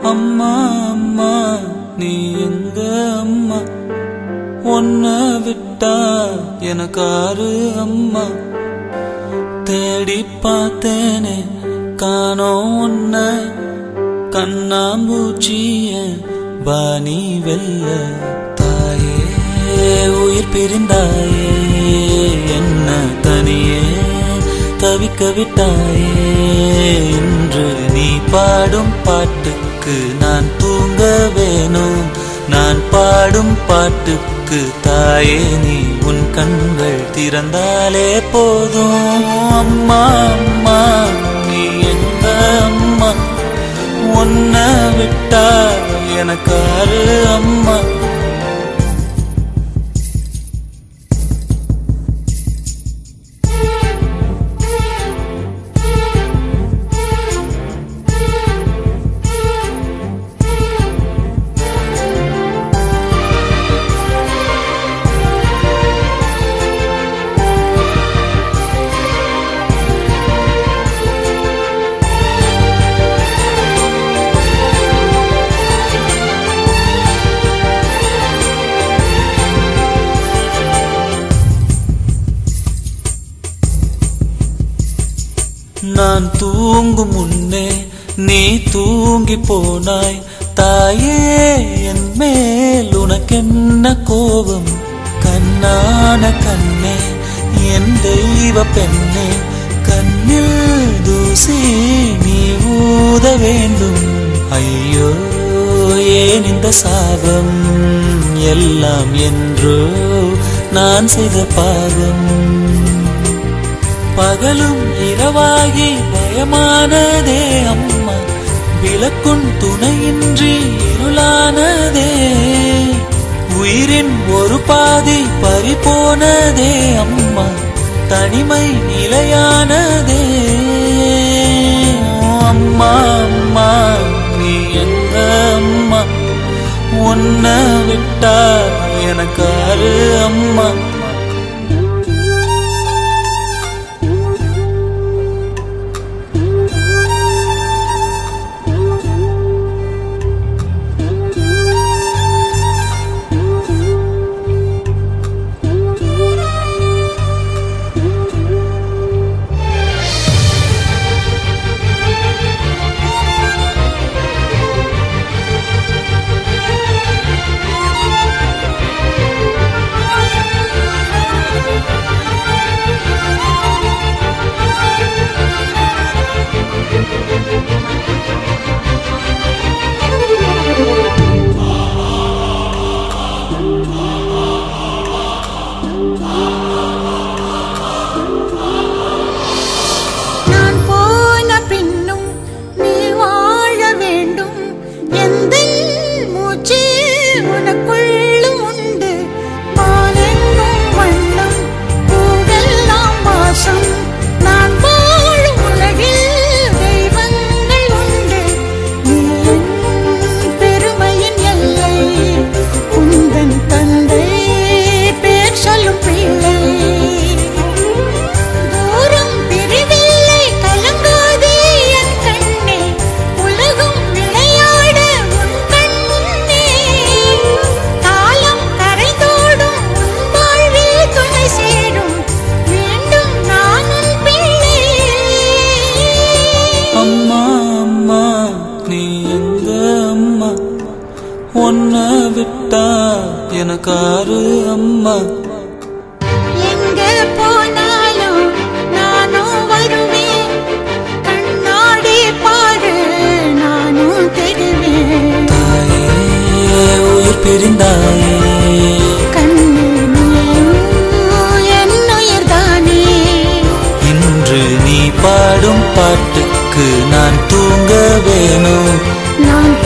அம்மா அம்மா நீ எங்க அம்மா உன்ன விட்டா எனக்காரு அம்மா தேடி பார்த்தேனே காணோம் உன்ன கண்ணாம்பூச்சிய பாணி வெல்ல தாயே உயிர் பிரிந்தாயே என்ன தனியே தவிக்க விட்டாயே இன்று நீ பாடும் பாட்டுக்கு நான் தூங்க வேணும் நான் பாடும் பாட்டுக்கு தாயே நீ உன் கண்கள் திறந்தாலே போதும் அம்மா அம்மா நீ எங்க அம்மா உன்ன விட்டா எனக்காரு அம்மா நான் தூங்கும் முன்னே நீ தூங்கி போனாய் தாயே என் மேல் உனக்கென்ன கோபம் கண்ணான கண்ணே என் தெய்வ பெண்ணே கண்ணில் தூசி நீ ஊத வேண்டும் ஐயோ ஏன் இந்த சாபம் எல்லாம் என்றோ நான் செய்த பாவம் பகலும் இரவாகி பயமானதே அம்மா விளக்குன் துணையின்றி இருளானதே உயிரின் ஒரு பாதி பறிபோனதே அம்மா தனிமை நிலையானதே ஓ அம்மா அம்மா நீ எங்க அம்மா உன்ன விட்டா எனக்காரு அம்மா நான் போன பின்னும் நீ வாழ வேண்டும் எந்த மூச்சு உனக்குள்ளும் உண்டு பாலெங்கும் வண்ணம் பூவெல்லாம் வாசம் நான் வாழும் உலகில் தெய்வங்கள் உண்டு நீ என் பெருமையின் எல்லை உந்தன் தந்தை பேர் சொல்லும் பிள்ளை தூரம் பிரிவில்லை கலங்காதே என் கண்ணே உலகம் விளையாட உன் கண்ணே காலம் கரைந்தோடும் உன் வாழ்வில் துணை சேரும் மீண்டும் நான் உன் பிள்ளை அம்மா அம்மா நீ எங்க அம்மா உன்ன விட்டா எனக்காரு அம்மா எங்க போனாலும் நானும் வருவேன் கண்ணாடி பாரு நானும் தெரிவேன் தாயே உயிர் பிரிந்தாயே கண்ணு நீயும் என் உயிர்தானே இன்று நீ பாடும் பாட்டுக்கு நான் தூங்க வேணும் நான்